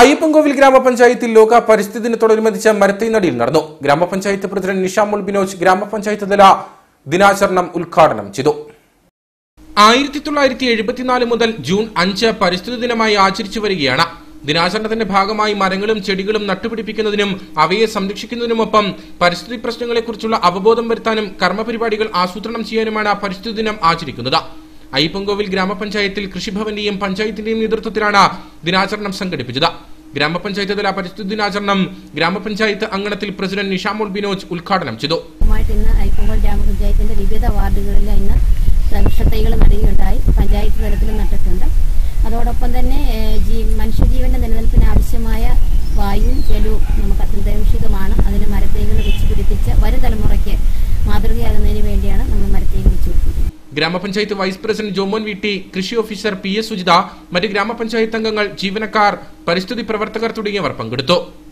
അയ്യപ്പൻകോവിൽ ഗ്രാമപഞ്ചായത്തിൽ ലോക പരിസ്ഥിതി ദിനത്തോടനുബന്ധിച്ച് മരത്തൈ നടിയിൽ നടന്നു ഗ്രാമപഞ്ചായത്ത് പ്രസിഡന്റ് നിഷാമുൽ ബിനോജ് ഗ്രാമപഞ്ചായത്ത് തല ദിനാചരണം ഉദ്ഘാടനം ചെയ്തു ആയിരത്തി തൊള്ളായിരത്തി എഴുപത്തിനാല് മുതൽ ജൂൺ അഞ്ച് പരിസ്ഥിതി ദിനമായി ആചരിച്ചു വരികയാണ് ദിനാചരണത്തിന്റെ ഭാഗമായി മരങ്ങളും ചെടികളും നട്ടുപിടിപ്പിക്കുന്നതിനും അവയെ സംരക്ഷിക്കുന്നതിനുമൊപ്പം പരിസ്ഥിതി പ്രശ്നങ്ങളെക്കുറിച്ചുള്ള അവബോധം വരുത്താനും കർമ്മപരിപാടികൾ ആസൂത്രണം ചെയ്യാനുമാണ് പരിസ്ഥിതി ദിനം ആചരിക്കുന്നത് അയ്യപ്പൻകോവിൽ ഗ്രാമപഞ്ചായത്തിൽ കൃഷിഭവന്റെയും പഞ്ചായത്തിന്റെയും നേതൃത്വത്തിലാണ് ദിനാചരണം സംഘടിപ്പിച്ചത് ഗ്രാമപഞ്ചായത്ത് തല പരിസ്ഥിതി ദിനാചരണം ഗ്രാമപഞ്ചായത്ത് അങ്കണത്തിൽ പ്രസിഡന്റ് നിഷാമുൽ ബിനോജ് ഉദ്ഘാടനം ചെയ്തു ായിട്ട് ഇന്ന് ഐക്കോങ്കോൾ ഗ്രാമപഞ്ചായത്തിന്റെ വിവിധ വാർഡുകളിൽ ഇന്ന് വൃക്ഷത്തൈകൾ നടുകയുണ്ടായി പഞ്ചായത്ത് തലത്തിലും നട്ടിട്ടുണ്ട് അതോടൊപ്പം തന്നെ ഏഹ്, ജീ- മനുഷ്യജീവന്റെ നിലനിൽപ്പിന് ആവശ്യമായ വായുവും ജലവും നമുക്ക് അത്യന്താപേക്ഷിതമാണ് അതിന് മരത്തൈകൾ വെച്ച് പിടിപ്പിച്ച് വരും തലമുറയ്ക്ക് മാതൃകയാകുന്നതിന് വേണ്ടിയാണ് നമ്മൾ മരത്തൈകൾ വെച്ച് പിടിപ്പിക്കുന്നത് ഗ്രാമപഞ്ചായത്ത് vice president Jomon V T കൃഷി ഓഫീസർ പി എസ് സുജിത മറ്റ് ഗ്രാമപഞ്ചായത്ത് അംഗങ്ങൾ ജീവനക്കാർ പരിസ്ഥിതി പ്രവർത്തകർ തുടങ്ങിയവർ പങ്കെടുത്തു